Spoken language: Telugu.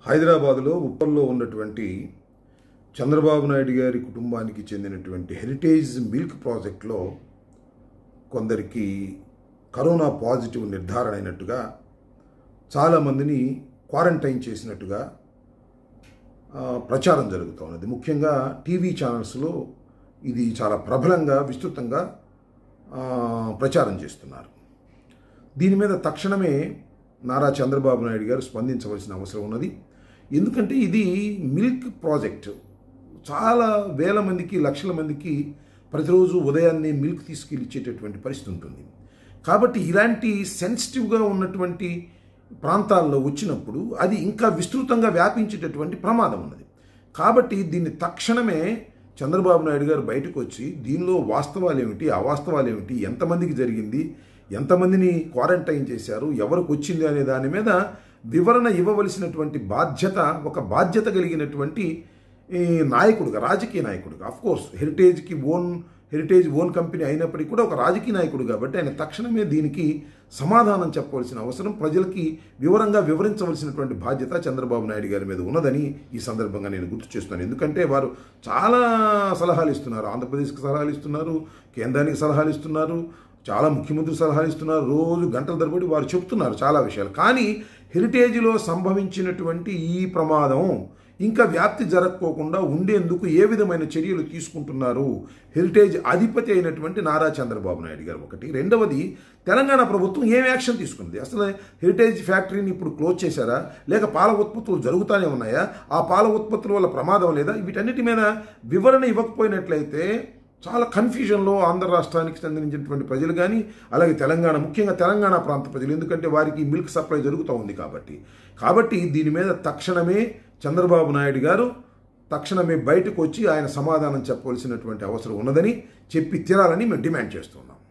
హైదరాబాదులో ఉప్పల్లో ఉన్నటువంటి చంద్రబాబు నాయుడు గారి కుటుంబానికి చెందినటువంటి హెరిటేజ్ మిల్క్ ప్రాజెక్ట్లో కొందరికి కరోనా పాజిటివ్ నిర్ధారణ అయినట్టుగా చాలామందిని క్వారంటైన్ చేసినట్టుగా ఆ, ప్రచారం జరుగుతూ ఉన్నది ముఖ్యంగా టీవీ ఛానల్స్లో ఇది చాలా ప్రబలంగా విస్తృతంగా ఆ, ప్రచారం చేస్తున్నారు దీని మీద తక్షణమే నారా చంద్రబాబు నాయుడు గారు స్పందించవలసిన అవసరం ఉన్నది ఎందుకంటే ఇది మిల్క్ ప్రాజెక్ట్ చాలా వేల మందికి లక్షల మందికి ప్రతిరోజు ఉదయాన్నే మిల్క్ తీసుకెళ్ళి ఇచ్చేటటువంటి పరిస్థితి ఉంటుంది కాబట్టి ఇలాంటి సెన్సిటివ్గా ఉన్నటువంటి ప్రాంతాల్లో వచ్చినప్పుడు అది ఇంకా విస్తృతంగా వ్యాపించేటటువంటి ప్రమాదం ఉన్నది కాబట్టి దీన్ని తక్షణమే చంద్రబాబు నాయుడు గారు బయటకు వచ్చి దీనిలో వాస్తవాలు ఏమిటి అవాస్తవాలు ఏమిటి ఎంతమందికి జరిగింది ఎంతమందిని క్వారంటైన్ చేశారు ఎవరికి వచ్చింది అనే దాని మీద వివరణ ఇవ్వవలసినటువంటి బాధ్యత ఒక బాధ్యత కలిగినటువంటి ఈ నాయకుడుగా రాజకీయ నాయకుడుగా అఫ్ కోర్స్ హెరిటేజ్కి ఓన్ హెరిటేజ్ ఓన్ కంపెనీ అయినప్పటికీ కూడా ఒక రాజకీయ నాయకుడు కాబట్టి ఆయన తక్షణమే దీనికి సమాధానం చెప్పవలసిన అవసరం ప్రజలకి వివరంగా వివరించవలసినటువంటి బాధ్యత చంద్రబాబు నాయుడు గారి మీద ఉన్నదని ఈ సందర్భంగా నేను గుర్తు చేస్తున్నాను ఎందుకంటే వారు చాలా సలహాలు ఇస్తున్నారు ఆంధ్రప్రదేశ్కి సలహాలు ఇస్తున్నారు కేంద్రానికి సలహాలు ఇస్తున్నారు చాలా ముఖ్యమంత్రి సలహాలు ఇస్తున్నారు రోజు గంటల తరబడి వారు చెప్తున్నారు చాలా విషయాలు కానీ హెరిటేజ్లో సంభవించినటువంటి ఈ ప్రమాదం ఇంకా వ్యాప్తి జరగకోకుండా ఉండేందుకు ఏ విధమైన చర్యలు తీసుకుంటున్నారు హెరిటేజ్ అధిపతి అయినటువంటి నారా చంద్రబాబు నాయుడు గారు ఒకటి రెండవది తెలంగాణ ప్రభుత్వం ఏం యాక్షన్ తీసుకుంది అసలు హెరిటేజ్ ఫ్యాక్టరీని ఇప్పుడు క్లోజ్ చేశారా లేక పాల ఉత్పత్తులు జరుగుతూనే ఉన్నాయా ఆ పాల ఉత్పత్తుల వల్ల ప్రమాదం లేదా వీటన్నిటి మీద వివరణ ఇవ్వకపోయినట్లయితే చాలా కన్ఫ్యూజన్లో ఆంధ్ర రాష్ట్రానికి చెందినటువంటి ప్రజలు కానీ అలాగే తెలంగాణ ముఖ్యంగా తెలంగాణ ప్రాంత ప్రజలు ఎందుకంటే వారికి మిల్క్ సప్లై జరుగుతూ ఉంది కాబట్టి కాబట్టి దీని మీద తక్షణమే చంద్రబాబు నాయుడు గారు తక్షణమే బయటకు వచ్చి ఆయన సమాధానం చెప్పవలసినటువంటి అవసరం ఉన్నదని చెప్పి తీరాలని మేము డిమాండ్ చేస్తున్నాం